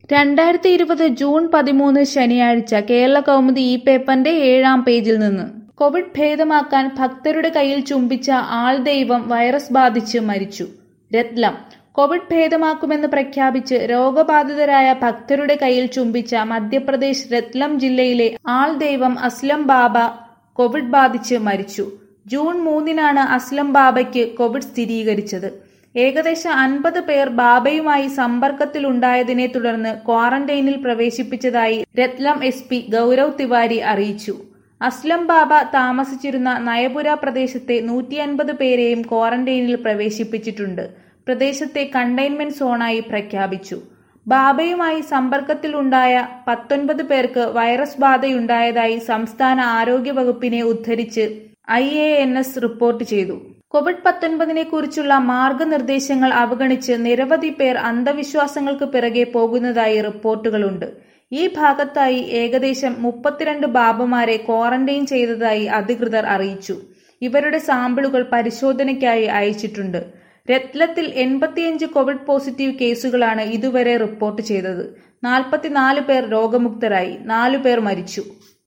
രണ്ടായിരത്തി ഇരുപത് ജൂൺ പതിമൂന്ന് ശനിയാഴ്ച കേരള കൗമുദി ഈ പേപ്പറിന്റെ ഏഴാം പേജിൽ നിന്ന് കോവിഡ് ഭേദമാക്കാൻ ഭക്തരുടെ കയ്യിൽ ചുംബിച്ച ആൾദൈവം വൈറസ് ബാധിച്ച് മരിച്ചു രത്ലം കോവിഡ് ഭേദമാക്കുമെന്ന് പ്രഖ്യാപിച്ച് രോഗബാധിതരായ ഭക്തരുടെ കയ്യിൽ ചുംബിച്ച മധ്യപ്രദേശ് രത്ലം ജില്ലയിലെ ആൾദൈവം അസ്ലം ബാബ കോവിഡ് ബാധിച്ച് മരിച്ചു ജൂൺ മൂന്നിനാണ് അസ്ലം ബാബയ്ക്ക് കോവിഡ് സ്ഥിരീകരിച്ചത് ഏകദേശം അൻപത് പേർ ബാബയുമായി സമ്പർക്കത്തിലുണ്ടായതിനെ തുടർന്ന് ക്വാറന്റൈനിൽ പ്രവേശിപ്പിച്ചതായി രത്ലം എസ് പി ഗൌരവ് തിവാരി അറിയിച്ചു അസ്ലം ബാബ താമസിച്ചിരുന്ന നയപുര പ്രദേശത്തെ നൂറ്റി അൻപത് പേരെയും ക്വാറന്റൈനിൽ പ്രവേശിപ്പിച്ചിട്ടുണ്ട് പ്രദേശത്തെ കണ്ടെയ്ൻമെന്റ് സോണായി പ്രഖ്യാപിച്ചു ബാബയുമായി സമ്പർക്കത്തിലുണ്ടായ പത്തൊൻപത് പേർക്ക് വൈറസ് ബാധയുണ്ടായതായി സംസ്ഥാന ആരോഗ്യ വകുപ്പിനെ ഉദ്ധരിച്ച് I A N S report ചെയ്തു കോവിഡ് പത്തൊൻപതിനെ കുറിച്ചുള്ള മാർഗനിർദ്ദേശങ്ങൾ അവഗണിച്ച് നിരവധി പേർ അന്ധവിശ്വാസങ്ങൾക്ക് പിറകെ പോകുന്നതായി റിപ്പോർട്ടുകളുണ്ട് ഈ ഭാഗത്തായി ഏകദേശം മുപ്പത്തിരണ്ട് ബാബമാരെ ക്വാറന്റൈൻ ചെയ്തതായി അധികൃതർ അറിയിച്ചു ഇവരുടെ സാമ്പിളുകൾ പരിശോധനയ്ക്കായി അയച്ചിട്ടുണ്ട് രത്ലത്തിൽ എൺപത്തിയഞ്ച് കോവിഡ് പോസിറ്റീവ് കേസുകളാണ് ഇതുവരെ റിപ്പോർട്ട് ചെയ്തത് നാൽപ്പത്തിനാല് പേർ രോഗമുക്തരായി നാലു പേർ മരിച്ചു